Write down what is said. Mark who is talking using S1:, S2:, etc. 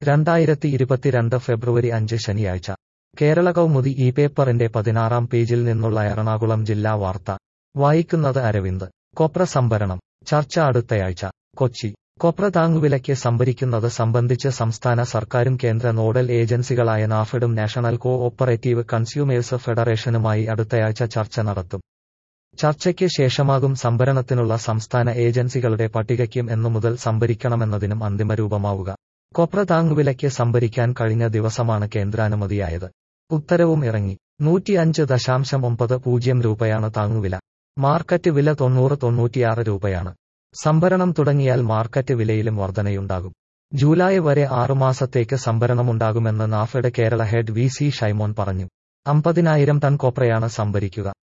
S1: രണ്ടായിരത്തി ഇരുപത്തിരണ്ട് ഫെബ്രുവരി അഞ്ച് ശനിയാഴ്ച കേരള കൗമുദി ഈ പേപ്പറിന്റെ പതിനാറാം പേജിൽ നിന്നുള്ള എറണാകുളം ജില്ലാ വാർത്ത വായിക്കുന്നത് അരവിന്ദ് കൊപ്ര സംഭരണം ചർച്ച അടുത്തയാഴ്ച കൊച്ചി കൊപ്ര താങ്ങുവിലയ്ക്ക് സംഭരിക്കുന്നത് സംബന്ധിച്ച് സംസ്ഥാന സർക്കാരും കേന്ദ്ര നോഡൽ ഏജൻസികളായ നാഫെഡും നാഷണൽ കോ ഓപ്പറേറ്റീവ് കൺസ്യൂമേഴ്സ് ഫെഡറേഷനുമായി അടുത്തയാഴ്ച ചർച്ച നടത്തും ചർച്ചയ്ക്ക് ശേഷമാകും സംഭരണത്തിനുള്ള സംസ്ഥാന ഏജൻസികളുടെ പട്ടികയ്ക്കും എന്നു മുതൽ സംഭരിക്കണമെന്നതിനും അന്തിമരൂപമാവുക കൊപ്ര താങ്ങുവിലയ്ക്ക് സംഭരിക്കാൻ കഴിഞ്ഞ ദിവസമാണ് കേന്ദ്രാനുമതിയായത് ഉത്തരവും ഇറങ്ങി നൂറ്റിയഞ്ച് ദശാംശം ഒമ്പത് പൂജ്യം രൂപയാണ് താങ്ങുവില മാർക്കറ്റ് വില തൊണ്ണൂറ് തൊണ്ണൂറ്റിയാറ് രൂപയാണ് സംഭരണം തുടങ്ങിയാൽ മാർക്കറ്റ് വിലയിലും വർധനയുണ്ടാകും ജൂലൈ വരെ ആറുമാസത്തേക്ക് സംഭരണമുണ്ടാകുമെന്ന് NAFED Kerala head V C Shaimon പറഞ്ഞു അമ്പതിനായിരം ടൺ കൊപ്രയാണ് സംഭരിക്കുക